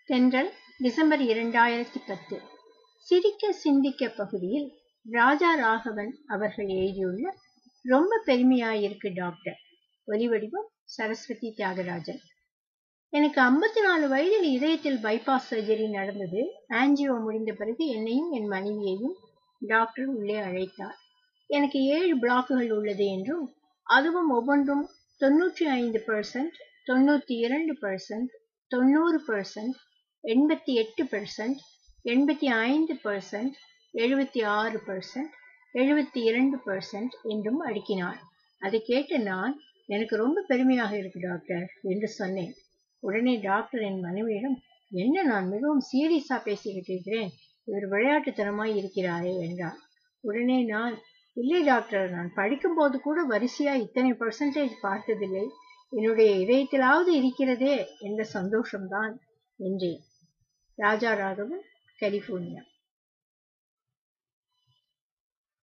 தென்றல் டிசம்பர் இரண்டாயிரத்தி பத்து சிரிக்க சிந்திக்க பகுதியில் ராஜா ராகவன் அவர்கள் எழுதியுள்ள ரொம்ப பெருமையாயிருக்கு டாக்டர் ஒலிவடிவம் சரஸ்வதி தியாகராஜன் எனக்கு ஐம்பத்தி நாலு வயதில் இதயத்தில் பைபாஸ் சர்ஜரி நடந்தது ஆன்ஜியோ முடிந்த பிறகு என்னையும் என் மனைவியையும் டாக்டர் உள்ளே அழைத்தார் எனக்கு ஏழு பிளாக்குகள் உள்ளது என்றும் அதுவும் ஒவ்வொன்றும் தொன்னூற்றி ஐந்து பர்சன்ட் தொண்ணூற்றி இரண்டு பர்சன்ட் தொண்ணூறு பர்சன்ட் எண்பத்தி எட்டு பர்சன்ட் எண்பத்தி ஐந்து பர்சன்ட் எழுபத்தி ஆறு பர்சன்ட் எழுபத்தி இரண்டு பர்சன்ட் என்றும் அடுக்கினார் அதை கேட்ட நான் எனக்கு ரொம்ப பெருமையாக இருக்கு டாக்டர் என்று சொன்னேன் உடனே டாக்டர் என் மனைவியிடம் என்ன நான் மிகவும் சீரியஸா பேசிக்கிட்டு இருக்கிறேன் இவர் விளையாட்டுத்தனமாய் இருக்கிறாரே என்றார் உடனே நான் இல்லை டாக்டர் நான் படிக்கும்போது கூட வரிசையா இத்தனை பர்சன்டேஜ் பார்த்ததில்லை என்னுடைய இதயத்திலாவது இருக்கிறதே என்ற சந்தோஷம்தான் என்றேன் ராஜா ராகவன் கலிபோர்னியா